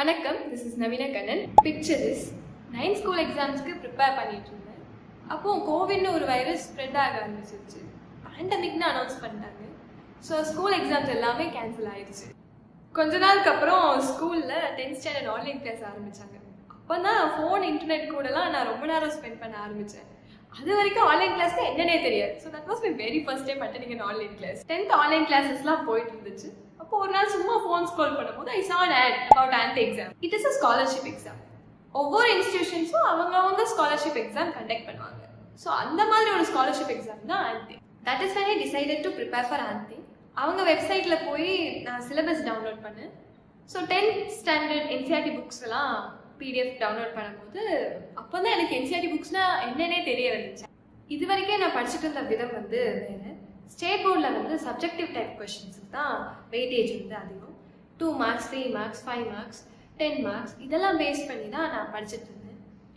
வணக்கம் this is Naveen Kannan picture is ninth school எக்ஸாம்ஸ்க்கு prepare பண்ணிட்டு இருந்தேன் அப்போ கோவிட்னு ஒரு வைரஸ் ஸ்ப்ரெட் ஆக ஆரம்பிச்சிருச்சு பேண்டமிக்னு அனௌன்ஸ் பண்ணிட்டாங்க ஸோ ஸ்கூல் எக்ஸாம்ஸ் எல்லாமே கேன்சல் ஆயிடுச்சு கொஞ்ச நாளுக்கு அப்புறம் ஸ்கூலில் டென்த் ஸ்டாண்டர்ட் ஆன்லைன் கிளாஸ் ஆரம்பிச்சாங்க அப்போ தான் ஃபோன் இன்டர்நெட் கூடலாம் நான் ரொம்ப நேரம் ஸ்பெண்ட் பண்ண ஆரம்பித்தேன் அது வரைக்கும் ஆன்லைன் கிளாஸ்க்கு என்னன்னே தெரியாது so that was my very first time அட்டனிங் an online class tenth online கிளாஸஸ்லாம் போயிட்டு இருந்துச்சு அப்போ ஒரு நாள் சும்மா ஃபோன் ஸ்க்ரோல் பண்ணும்போது I saw an ad about anti exam it is a scholarship exam ஒவ்வொரு இன்ஸ்டிடியூஷன்ஸும் அவங்கவங்க ஸ்காலர்ஷிப் எக்ஸாம் கண்டக்ட் பண்ணுவாங்க ஸோ அந்த மாதிரி ஒரு ஸ்காலர்ஷிப் எக்ஸாம் தான் anti that is when I decided to prepare for anti அவங்க வெப்சைட்டில் போய் நான் சிலபஸ் டவுன்லோட் பண்ணேன் so tenth standard NCERT books எல்லாம் பிடிஎஃப் டவுன்லோட் பண்ணும்போது அப்போ தான் எனக்கு என்சிஆர்டி புக்ஸ்னா என்னன்னே தெரிய வந்துச்சு இது வரைக்கும் நான் படிச்சுட்டு இருந்த விதம் வந்து வேறு ஸ்டேட் போர்டில் வந்து சப்ஜெக்டிவ் டைப் கொஷின்ஸுக்கு தான் வெயிட்டேஜ் வந்து அதிகம் two marks three marks five marks ten marks இதெல்லாம் பேஸ் பண்ணி தான் நான் படிச்சுட்டு இருந்தேன்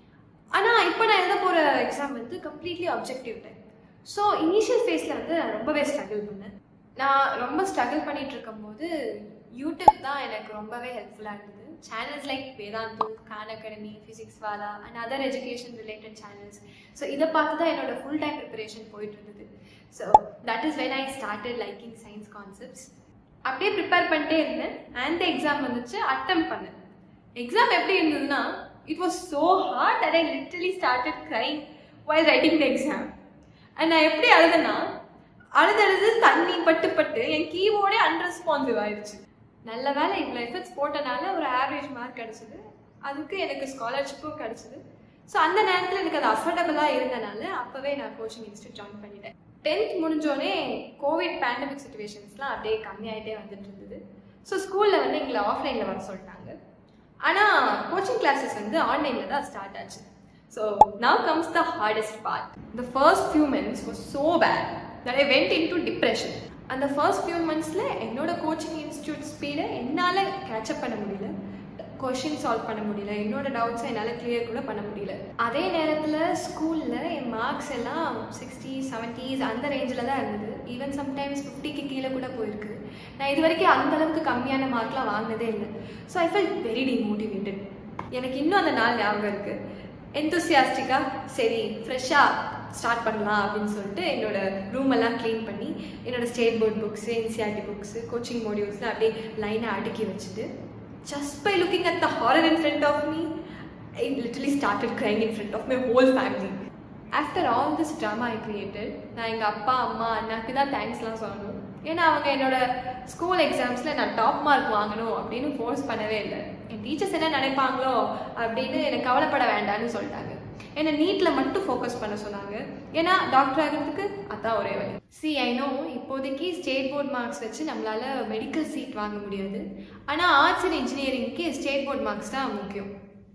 ஆனால் இப்போ நான் எழுத போகிற எக்ஸாம் வந்து completely objective type so initial ஃபேஸில் வந்து நான் ரொம்பவே ஸ்ட்ரகிள் பண்ணேன் நான் ரொம்ப ஸ்ட்ரகிள் பண்ணிட்டு இருக்கும்போது யூடியூப் தான் எனக்கு ரொம்பவே ஹெல்ப்ஃபுல்லாக இருந்தது channels like Vedantam Khan Academy Physics Wallah and other education related channels so இதை பார்த்து தான் என்னோட ஃபுல் டைம் ப்ரிப்பரேஷன் போயிட்டு இருந்தது so that is when I started liking science concepts அப்படியே ப்ரிப்பேர் பண்ணிட்டே இருந்தேன் அந்த எக்ஸாம் வந்துச்சு அட்டம் பண்ணேன் எக்ஸாம் எப்படி இருந்ததுன்னா it was so hard that I literally started crying while writing the exam and நான் எப்படி அழுதுனா அழுது அழுது தண்ணி பட்டு பட்டு என் கீபோர்டே அன்ரெஸ்பான்சிவ் ஆயிடுச்சு நல்ல வேலை இவ்வளோ எஃபர்ட்ஸ் போட்டனால ஒரு ஆவரேஜ் மார்க் கிடச்சிது அதுக்கு எனக்கு ஸ்காலர்ஷிப்பும் கிடச்சிது ஸோ அந்த நேரத்தில் எனக்கு அது அஃபோர்டபுளாக இருந்தனால அப்போவே நான் கோச்சிங் இன்ஸ்டியூட் ஜாயின் பண்ணிட்டேன் டென்த் முடிஞ்சோடனே கோவிட் பேண்டமிக் சுச்சுவேஷன்ஸ்லாம் அப்படியே கம்மியாயிட்டே வந்துட்டு இருந்தது ஸோ ஸ்கூலில் வந்து எங்களை ஆஃப்லைனில் வர சொல்லிட்டாங்க ஆனால் கோச்சிங் கிளாஸஸ் வந்து ஆன்லைனில் தான் ஸ்டார்ட் ஆச்சு so now comes the hardest part the first few months was so bad that I went into depression அந்த ஃபர்ஸ்ட் ஃபியூ மந்த்ஸில் என்னோட கோச்சிங் இன்ஸ்டியூட் ஸ்பீடை என்னால் கேட்சப் பண்ண முடியல கொஷின் சால்வ் பண்ண முடியல என்னோட டவுட்ஸை என்னால் கிளியர் கூட பண்ண முடியல அதே நேரத்தில் ஸ்கூலில் என் மார்க்ஸ் எல்லாம் சிக்ஸ்டி செவன்ட்டீஸ் அந்த ரேஞ்சில் தான் இருந்தது ஈவன் சம்டைம்ஸ் ஃபிஃப்டிக்கு கீழே கூட போயிருக்கு நான் இது வரைக்கும் அந்த அளவுக்கு கம்மியான மார்க்லாம் வாங்கினதே இல்லை so I fell very demotivated எனக்கு இன்னும் அந்த நாள் ஞாபகம் இருக்குது எந்தூசியாஸ்டிக்காக சரி ஃப்ரெஷ்ஷாக ஸ்டார்ட் பண்ணலாம் அப்படின்னு சொல்லிட்டு என்னோட ரூம் எல்லாம் க்ளீன் பண்ணி என்னோட state board books NCERT books coaching மாடியூல்ஸ்லாம் அப்படியே லைனாக அடுக்கி வச்சுட்டு just by looking at the horror in front of me I literally started crying in front of my whole family after all this trauma I created நான் எங்கள் அப்பா அம்மா அண்ணாக்கு தான் தேங்க்ஸ்லாம் சொல்லணும் ஏன்னா அவங்க என்னோட ஸ்கூல் எக்ஸாம்ஸில் நான் டாப் மார்க் வாங்கணும் அப்படின்னு ஃபோர்ஸ் பண்ணவே இல்லை என் டீச்சர்ஸ் என்ன நினைப்பாங்களோ அப்படின்னு எனக்கு கவலைப்பட வேண்டாம்னு சொல்லிட்டாங்க என்னை நீட்டில் மட்டும் ஃபோக்கஸ் பண்ண சொன்னாங்க ஏன்னா டாக்டர் ஆகிறதுக்கு அதான் ஒரே வழி சி ஐ நோ இப்போதைக்கு ஸ்டேட் போர்ட் மார்க்ஸ் வச்சு நம்மளால மெடிக்கல் சீட் வாங்க முடியாது ஆனால் ஆர்ட்ஸ் அண்ட் இன்ஜினியரிங்க்கு ஸ்டேட் போர்ட் மார்க்ஸ் தான் முக்கியம்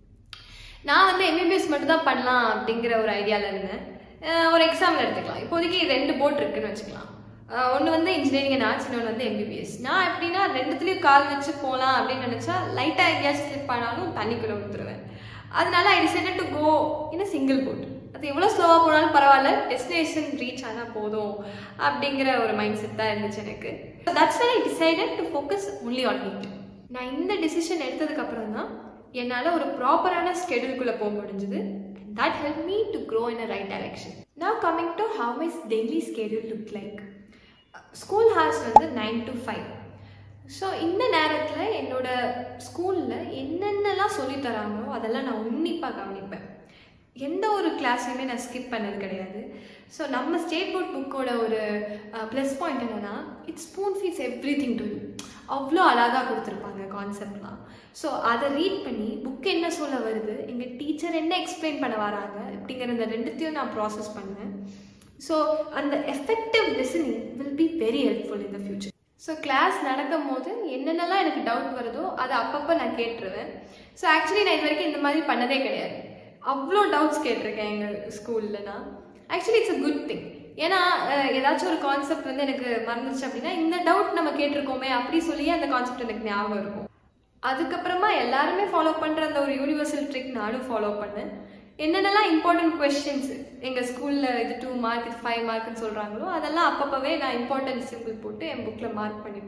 நான் வந்து எம்பிபிஎஸ் மட்டும் தான் பண்ணலாம் அப்படிங்கிற ஒரு ஐடியாவில் இருந்தேன் ஒரு எக்ஸாம்பிள் எடுத்துக்கலாம் இப்போதைக்கு ரெண்டு போர்ட் இருக்குன்னு வச்சுக்கலாம் ஒன்று வந்து இன்ஜினியரிங் அண்ட் ஆர்ட்ஸ் இன்னொன்று வந்து எம்பிபிஎஸ் நான் எப்படின்னா ரெண்டுத்துலேயும் கால் வச்சு போகலாம் அப்படின்னு நினச்சா லைட்டாக எங்கேயாச்சும் ஸ்லிப் ஆனாலும் தண்ணிக்குள்ளே விழுந்துருவேன் அதனால I decided to go in a single boat அது எவ்வளோ ஸ்லோவாக போனாலும் பரவாயில்ல டெஸ்டினேஷன் ரீச் ஆனால் போதும் அப்படிங்கிற ஒரு மைண்ட் செட் தான் இருந்துச்சு எனக்கு that's why I decided to focus only on NEET நான் இந்த டிசிஷன் எடுத்ததுக்கப்புறம் தான் என்னால் ஒரு ப்ராப்பரான ஸ்கெடியூல்குள்ளே போக முடிஞ்சுது that help me to grow in a right direction நான் coming to how my daily schedule look like school hours வந்து நைன் டு ஃபைவ் ஸோ இந்த நேரத்தில் என்னோட ஸ்கூலில் என்னென்னலாம் சொல்லித்தராங்களோ அதெல்லாம் நான் உன்னிப்பாக கவனிப்பேன் எந்த ஒரு கிளாஸையுமே நான் ஸ்கிப் பண்ணது கிடையாது ஸோ நம்ம ஸ்டேட் போர்ட் புக்கோட ஒரு ப்ளஸ் பாயிண்ட் என்னென்னா it's spoon feeds everything to you அவ்வளோ அழகாக கொடுத்துருப்பாங்க கான்செப்ட்லாம் ஸோ அதை ரீட் பண்ணி புக் என்ன சொல்ல வருது எங்கள் டீச்சர் என்ன எக்ஸ்பிளைன் பண்ண வராங்க அப்படிங்கிற இந்த ரெண்டுத்தையும் நான் ப்ராசஸ் பண்ணேன் ஸோ அந்த effective listening will be very helpful in the future so class நடக்கும் போது என்னென்னலாம் எனக்கு டவுட் வருதோ அதை அப்பப்போ நான் கேட்டுருவேன் ஸோ ஆக்சுவலி நான் இது வரைக்கும் இந்த மாதிரி பண்ணதே கிடையாது அவ்வளோ டவுட்ஸ் கேட்டிருக்கேன் எங்கள் ஸ்கூலில் நான் actually it's a good thing ஏன்னா ஏதாச்சும் ஒரு கான்செப்ட் வந்து எனக்கு மறந்துச்சு அப்படின்னா இந்த டவுட் நம்ம கேட்டிருக்கோமே அப்படி சொல்லியே அந்த கான்செப்ட் எனக்கு ஞாபகம் இருக்கும் அதுக்கப்புறமா எல்லாருமே ஃபாலோ பண்ணுற அந்த ஒரு யூனிவர்சல் ட்ரிக் நானும் ஃபாலோ பண்ணேன் என்னென்னலாம் இம்பார்ட்டன்ட் கொஸ்டின்ஸ் எங்கள் ஸ்கூலில் இது டூ மார்க் இது ஃபைவ் மார்க்னு சொல்கிறாங்களோ அதெல்லாம் அப்பப்போவே நான் இம்பார்ட்டன்ட் சிம்பிள் போட்டு என் புக்கில் மார்க் பண்ணிப்பேன்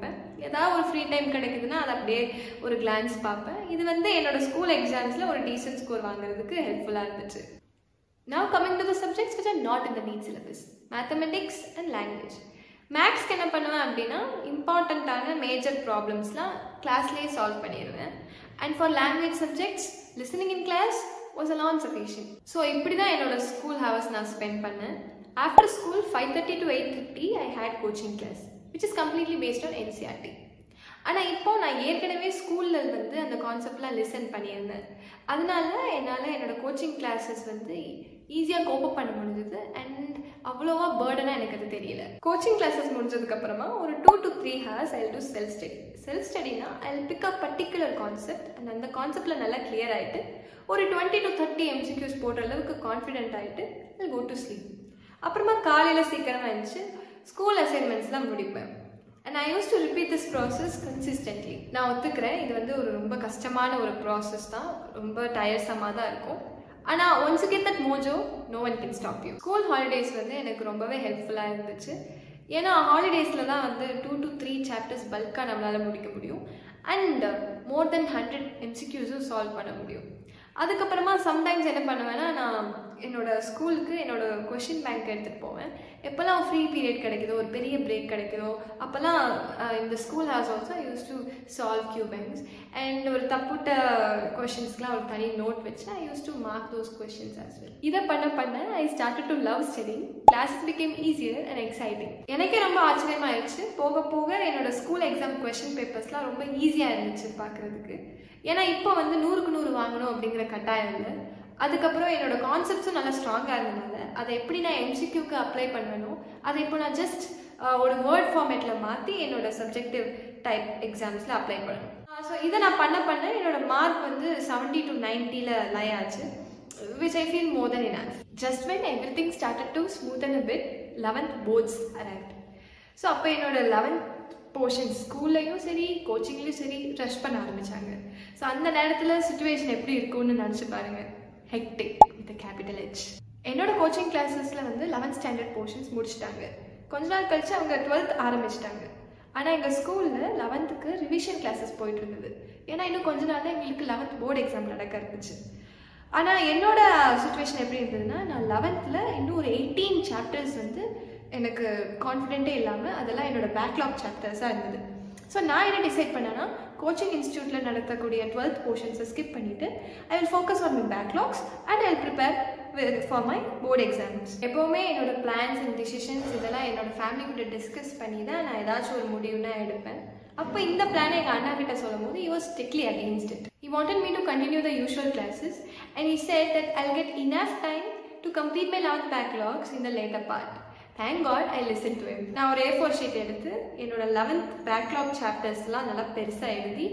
ஏதாவது ஒரு ஃப்ரீ டைம் கிடைக்குதுன்னா அதை அப்படியே ஒரு கிளான்ஸ் பார்ப்பேன் இது வந்து என்னோட ஸ்கூல் எக்ஸாம்ஸில் ஒரு டீசென்ட் ஸ்கோர் வாங்குறதுக்கு ஹெல்ப்ஃபுல்லாக இருந்துச்சு Now coming to the subjects which are not in the NEET syllabus, mathematics and language. மேக்ஸ்க்கு என்ன பண்ணுவேன் அப்படின்னா இம்பார்ட்டண்ட்டான மேஜர் ப்ராப்ளம்ஸ்லாம் கிளாஸ்லேயே சால்வ் பண்ணிடுவேன் and for language subjects listening in class was a non sufficient so இப்படி தான் என்னோட ஸ்கூல் ஹவர்ஸ் நான் ஸ்பெண்ட் பண்ணேன் after school five thirty to eight thirty I had coaching class which is completely based on NCERT ஆனால் இப்போ நான் ஏற்கனவே ஸ்கூலில் வந்து அந்த கான்செப்ட்லாம் லிசன் பண்ணியிருந்தேன் அதனால என்னால் என்னோட கோச்சிங் கிளாஸஸ் வந்து ஈஸியாக கோப்பப் பண்ண முடிஞ்சது அண்ட் அவ்வளோவா பேர்டனாக எனக்கு அது தெரியல கோச்சிங் கிளாஸஸ் முடிஞ்சதுக்கப்புறமா ஒரு two to three hours I do self study self ஸ்டடினா I pick up particular concept and அந்த கான்செப்டில் நல்லா கிளியர் ஆகிட்டு ஒரு டுவெண்ட்டி டு தேர்ட்டி எம்சிக்யூஸ் போடுற அளவுக்கு கான்ஃபிடென்ட் ஆகிட்டு ஐ கோ டு ஸ்லீப் அப்புறமா காலையில் சீக்கிரமாக இருந்துச்சு ஸ்கூல் அசைன்மெண்ட்ஸ்லாம் முடிப்பேன் and I use to repeat this process consistently நான் ஒத்துக்கிறேன் இது வந்து ஒரு ரொம்ப கஷ்டமான ஒரு ப்ராசஸ் தான் ரொம்ப டயர்ஸமாக தான் இருக்கும் ஆனால் once get that mojo no one can stop you school holidays வந்து எனக்கு ரொம்பவே ஹெல்ப்ஃபுல்லாக இருந்துச்சு ஏன்னா ஹாலிடேஸில் தான் வந்து டூ டு த்ரீ சாப்டர்ஸ் பல்காக நம்மளால் முடிக்க முடியும் அண்ட் மோர் தென் ஹண்ட்ரட் எம்சிக்யூஸும் சால்வ் பண்ண முடியும் அதுக்கப்புறமா சம்டைம்ஸ் என்ன பண்ணுவேன்னா நான் என்னோட ஸ்கூலுக்கு என்னோட கொஷின் பேங்க் எடுத்துகிட்டு போவேன் எப்போல்லாம் ஃப்ரீ பீரியட் கிடைக்குதோ ஒரு பெரிய பிரேக் கிடைக்குதோ அப்போல்லாம் இந்த school has also use to solve Q banks and ஒரு தப்புட்ட கொஷின்ஸ்க்குலாம் ஒரு தனி நோட் வச்சு I use to mark those questions as well இதை பண்ண பண்ண I started to love studying classes became easier and exciting எனக்கே ரொம்ப ஆச்சரியமாயிடுச்சு போக போக என்னோட ஸ்கூல் எக்ஸாம் கொஷின் பேப்பர்ஸ்லாம் ரொம்ப ஈஸியாக இருந்துச்சு பார்க்குறதுக்கு ஏன்னா இப்போ வந்து நூறுக்கு நூறு வாங்கணும் அப்படிங்கிற கட்டாயம் இல்லை அதுக்கப்புறம் என்னோட கான்செப்ட்ஸும் நல்லா ஸ்ட்ராங்காக இருந்தனால அதை எப்படி நான் எம்சிக்யூக்கு அப்ளை பண்ணணும் அதை இப்போ நான் ஜஸ்ட் ஒரு வேர்ட் ஃபார்மேட்டில் மாற்றி என்னோட சப்ஜெக்டிவ் டைப் எக்ஸாம்ஸில் அப்ளை பண்ணணும் ஸோ இதை நான் பண்ண பண்ண என்னோட மார்க் வந்து செவன்ட்டி டு நைன்ட்டியில் லை ஆச்சு which I feel more then enough just when everything started to smoothen a bit eleventh boards arrive so அப்போ என்னோட லெவன்த் போர்ஷன் ஸ்கூல்லையும் சரி கோச்சிங்லேயும் சரி ரஷ் பண்ண ஆரம்பித்தாங்க ஸோ அந்த நேரத்தில் சுச்சுவேஷன் எப்படி இருக்கும்னு நினச்சி பாருங்கள் ஹெக்டிக் வித் கேபிட்டல் ஹெச் என்னோட கோச்சிங் கிளாஸஸில் வந்து லெவன்த் ஸ்டாண்டர்ட் போர்ஷன்ஸ் முடிச்சிட்டாங்க கொஞ்ச நாள் கழிச்சு அவங்க டுவெல்த் ஆரம்பிச்சிட்டாங்க ஆனால் எங்கள் ஸ்கூலில் லெவன்த்துக்கு ரிவிஷன் கிளாஸஸ் போயிட்டு இருந்தது ஏன்னா இன்னும் கொஞ்ச நாள் தான் எங்களுக்கு லெவன்த் போர்டு எக்ஸாம் நடக்க இருந்துச்சு ஆனால் என்னோட சுச்சுவேஷன் எப்படி இருந்ததுன்னா நான் லெவன்த்தில் இன்னும் ஒரு எயிட்டீன் சாப்டர்ஸ் வந்து எனக்கு கான்ஃபிடென்ட்டே இல்லாமல் அதெல்லாம் என்னோட பேக்லாக் சாப்டர்ஸாக இருந்தது ஸோ நான் என்ன டிசைட் பண்ணேன்னா கோச்சிங் இன்ஸ்டியூட்டில் நடத்தக்கூடிய டுவெல்த் போர்ஷன்ஸை ஸ்கிப் பண்ணிவிட்டு I will focus on my backlogs and I prepare for my board exams எப்போவுமே என்னோட பிளான்ஸ் அண்ட் டிசிஷன்ஸ் இதெல்லாம் என்னோட ஃபேமிலி கூட டிஸ்கஸ் பண்ணி தான் நான் ஏதாச்சும் ஒரு முடிவுனா எடுப்பேன் அப்போ இந்த பிளானை எங்கள் அண்ணா கிட்ட சொல்லும் போது you was strictly against it you wanted me to continue the usual classes and he chat that I get enough time to complete my eleventh backlogs in the later part thank God I listen to M நான் ஒரு A four sheet எடுத்து என்னோட eleventh backlog சாப்டர்ஸ்லாம் நல்லா பெருசாக எழுதி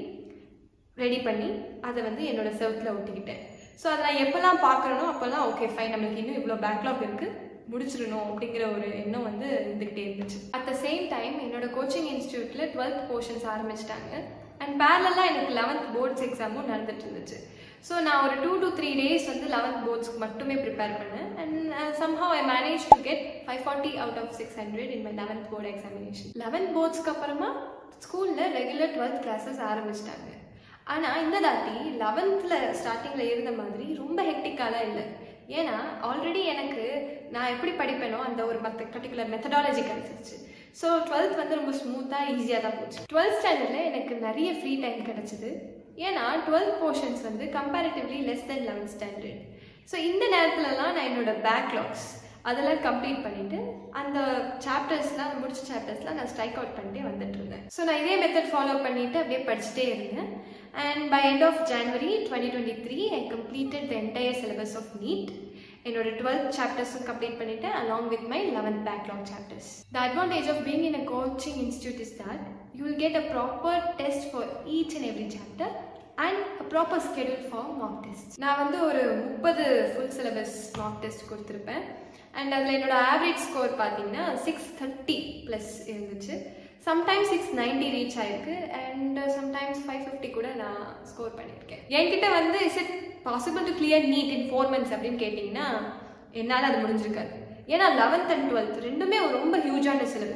ready பண்ணி அதை வந்து என்னோட செவத்தில் ஒட்டிக்கிட்டேன் ஸோ அதை நான் எப்போல்லாம் பார்க்குறனோ அப்போல்லாம் ஓகே ஃபைன் நம்மளுக்கு இன்னும் இவ்வளோ பேக்லாக் இருக்குது முடிச்சிடணும் அப்படிங்கிற ஒரு எண்ணம் வந்து இருந்துக்கிட்டே இருந்துச்சு அட் த சேம் டைம் என்னோட கோச்சிங் இன்ஸ்டியூட்டில் டுவெல்த் போர்ஷன்ஸ் ஆரம்பிச்சிட்டாங்க அண்ட் பேரலாக எனக்கு லெவன்த் போர்ட்ஸ் எக்ஸாமும் நடந்துட்டு இருந்துச்சு ஸோ நான் ஒரு டூ டு த்ரீ டேஸ் வந்து லெவன்த் போர்ட்ஸ்க்கு மட்டுமே ப்ரிப்பேர் பண்ணேன் and somehow I manage to get five forty out of six hundred in my eleventh board examination eleventh போர்ட்ஸ்க்கு அப்புறமா ஸ்கூலில் ரெகுலர் டுவெல்த் கிளாஸஸ் ஆரம்பிச்சிட்டாங்க ஆனால் இந்த தாட்டி லெவன்த்தில் ஸ்டார்டிங்கில் இருந்த மாதிரி ரொம்ப ஹெக்டிக்காலாம் இல்லை ஏன்னா ஆல்ரெடி எனக்கு நான் எப்படி படிப்பேனோ அந்த ஒரு மற்ற பர்டிகுலர் மெத்தடாலஜி கிடச்சிருச்சு ஸோ டுவெல்த் வந்து ரொம்ப ஸ்மூத்தாக ஈஸியாக தான் போச்சு டுவெல்த் ஸ்டாண்டர்டில் எனக்கு நிறைய ஃப்ரீ டைம் கிடச்சிது ஏன்னா டுவெல்த் போர்ஷன்ஸ் வந்து comparatively less then eleventh standard so இந்த நேரத்துலலாம் நான் என்னோட பேக்லாக்ஸ் அதெல்லாம் கம்ப்ளீட் பண்ணிவிட்டு அந்த சாப்டர்ஸ்லாம் முடிச்ச சாப்டர்ஸ்லாம் நான் ஸ்ட்ரைக் அவுட் பண்ணிட்டே வந்துட்டு இருந்தேன் ஸோ நான் இதே மெத்தட் ஃபாலோ பண்ணிவிட்டு அப்படியே படிச்சுட்டே இருந்தேன் and by end of January twenty twenty three I completed the entire syllabus of NEET என்னோட டுவெல்த் சாப்டர்ஸும் கம்ப்ளீட் பண்ணிட்டேன் along with my eleventh backlog chapters the advantage of being in a coaching institute is that you will get a proper test for each and every chapter and proper schedule for mark test நான் வந்து ஒரு முப்பது full syllabus mark test கொடுத்துருப்பேன் and அதில் என்னோட average score பார்த்தீங்கன்னா six thirty plus இருந்துச்சு sometimes six ninety reach ஆயிருக்கு அண்ட் சம்டைம்ஸ் ஃபைவ் ஃபிஃப்டி கூட நான் ஸ்கோர் பண்ணியிருக்கேன் என்கிட்ட வந்து is it possible to clear NEET in four months அப்படின்னு கேட்டிங்கன்னா என்னால் அது முடிஞ்சிருக்காது ஏன்னா லெவன்த் அண்ட் டுவெல்த் ரெண்டுமே ஒரு ரொம்ப ஹியூஜான சிலபஸ்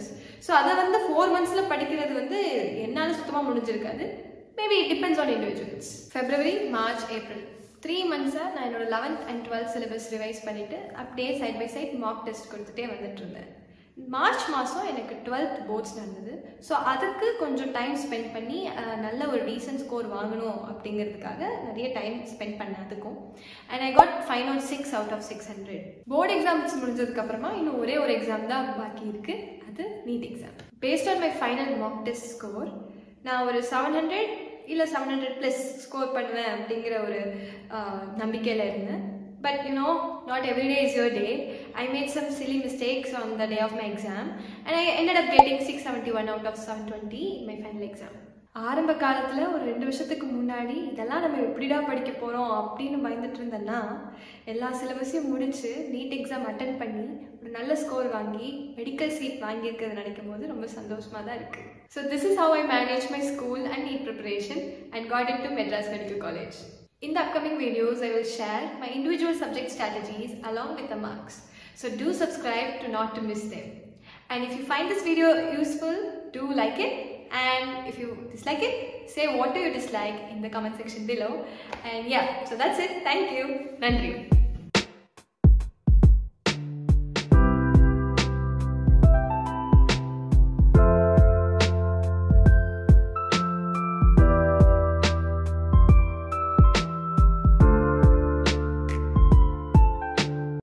ஸோ அதை வந்து ஃபோர் மந்த்ஸில் படிக்கிறது வந்து என்னால் சுத்தமாக முடிஞ்சிருக்காது maybe it depends on individuals February March April three மந்த்ஸாக நான் என்னோட eleventh and twelfth syllabus revise பண்ணிவிட்டு அப்படியே side by side mark test கொடுத்துட்டே வந்துட்டு இருந்தேன் மார்ச் மாதம் எனக்கு டுவெல்த் போர்ட்ஸ் நடந்தது ஸோ அதுக்கு கொஞ்சம் டைம் ஸ்பெண்ட் பண்ணி அஹ், நல்ல ஒரு டீசன்ட் ஸ்கோர் வாங்கணும் அப்படிங்கிறதுக்காக நிறைய டைம் ஸ்பெண்ட் பண்ணேன் அதுக்கும் and I got five nought six out of six hundred board exams முடிஞ்சதுக்கப்புறமா இன்னும் ஒரே ஒரு எக்ஸாம் தான் பாக்கி இருக்குது அது NEET exam based on my final mark test score நான் ஒரு செவன் ஹண்ட்ரட் இல்லை செவன் ஹண்ட்ரட் ப்ளஸ் ஸ்கோர் பண்ணுவேன் அப்படிங்கிற ஒரு நம்பிக்கையில் இருந்தேன் but you know not every day is your day I made some silly mistakes on the day of my exam and I ended up getting six seventy one out of seven twenty my final exam ஆரம்ப காலத்தில் ஒரு ரெண்டு வருஷத்துக்கு முன்னாடி இதெல்லாம் நம்ம எப்படிடா படிக்க போகிறோம் அப்படின்னு பயந்துட்டு இருந்தேன்னா எல்லா சிலபஸையும் முடிச்சு நீட் எக்ஸாம் அட்டன் பண்ணி ஒரு நல்ல ஸ்கோர் வாங்கி மெடிக்கல் சீட் வாங்கியிருக்கிறது நினைக்கும் போது ரொம்ப சந்தோஷமாக தான் இருக்குது so this is how I manage my school and NEET preparation and got into Madras medical college In the upcoming videos, I will share my individual subject strategies along with the marks. So do subscribe to not to miss them. And if you find this video useful, do like it. And if you dislike it, say what do you dislike in the comment section below. And yeah, so that's it. Thank you. Nandri.